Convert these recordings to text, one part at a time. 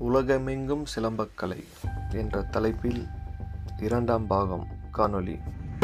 உலகமெங்கும் சிலம்பக்கலை என்ற தலைப்பில் இரண்டாம் பாகம் காணொளி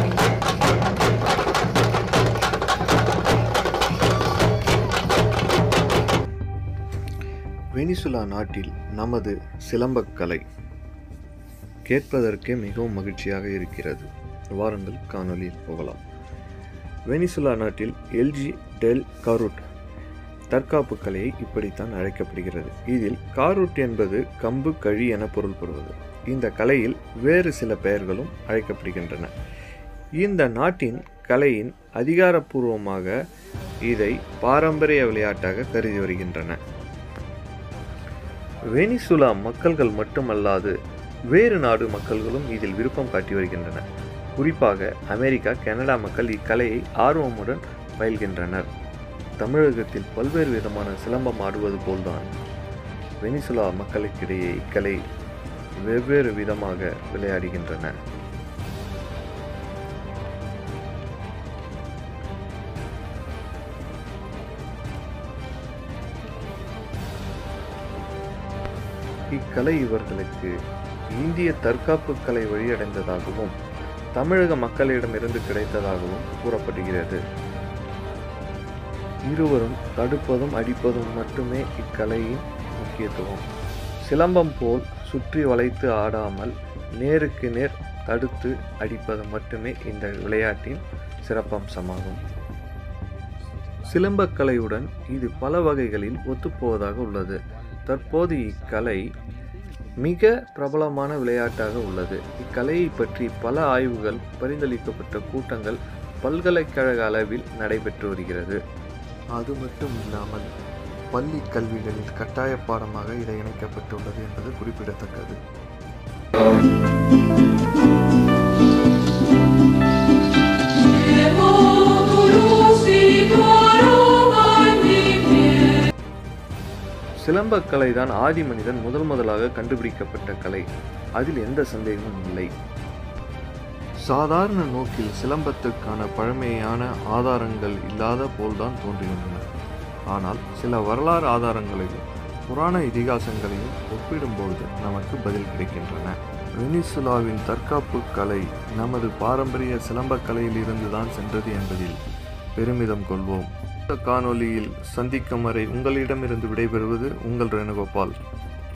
வெனிசுலா நாட்டில் நமது சிலம்பக்கலை கேட்பதற்கே மிகவும் மகிழ்ச்சியாக இருக்கிறது வாருங்கள் காணொளியில் போகலாம் வெனிசுலா நாட்டில் எல்ஜி டெல் கருட் தற்காப்பு கலையை இப்படித்தான் அழைக்கப்படுகிறது இதில் காரூட் என்பது கம்பு கழி என பொருள்படுவது இந்த கலையில் வேறு சில பெயர்களும் அழைக்கப்படுகின்றன இந்த நாட்டின் கலையின் அதிகாரப்பூர்வமாக இதை பாரம்பரிய விளையாட்டாக கருதி வருகின்றன வெனிசுலா மக்கள்கள் மட்டுமல்லாது வேறு நாடு மக்கள்களும் இதில் விருப்பம் காட்டி வருகின்றன குறிப்பாக அமெரிக்கா கனடா மக்கள் இக்கலையை ஆர்வமுடன் பயில்கின்றனர் தமிழகத்தில் பல்வேறு விதமான சிலம்பம் ஆடுவது போல்தான் வெனிசுலா மக்களுக்கிடையே இக்கலை வெவ்வேறு விதமாக விளையாடுகின்றன இக்கலை இவர்களுக்கு இந்திய தற்காப்பு கலை வழியடைந்ததாகவும் தமிழக மக்களிடமிருந்து கிடைத்ததாகவும் கூறப்படுகிறது இருவரும் தடுப்பதும் அடிப்பதும் மட்டுமே இக்கலையின் முக்கியத்துவம் சிலம்பம் போல் சுற்றி வளைத்து ஆடாமல் நேருக்கு நேர் தடுத்து அடிப்பது மட்டுமே இந்த விளையாட்டின் சிறப்பம்சமாகும் சிலம்பக்கலையுடன் இது பல வகைகளில் ஒத்துப்போவதாக உள்ளது தற்போது இக்கலை மிக பிரபலமான விளையாட்டாக உள்ளது இக்கலையை பற்றி பல ஆய்வுகள் பரிந்தளிக்கப்பட்ட கூட்டங்கள் பல்கலைக்கழக அளவில் நடைபெற்று வருகிறது அது மட்டும் இல்லாமல் பள்ளி கல்விகளில் கட்டாய பாடமாக இதை இணைக்கப்பட்டுள்ளது என்பது குறிப்பிடத்தக்கது சிலம்பக்கலை தான் ஆதி மனிதன் முதல் முதலாக கண்டுபிடிக்கப்பட்ட கலை அதில் எந்த சந்தேகமும் இல்லை சாதாரண நோக்கில் சிலம்பத்துக்கான பழமையான ஆதாரங்கள் இல்லாத போல்தான் தோன்றுகின்றன ஆனால் சில வரலாறு ஆதாரங்களையும் புராண இதிகாசங்களையும் ஒப்பிடும்போது நமக்கு பதில் கிடைக்கின்றன வெனிசுலாவின் தற்காப்பு கலை நமது பாரம்பரிய சிலம்பக்கலையில் இருந்துதான் சென்றது என்பதில் பெருமிதம் கொள்வோம் இந்த காணொளியில் சந்திக்கும் வரை உங்களிடமிருந்து விடைபெறுவது உங்கள் ரேணுகோபால்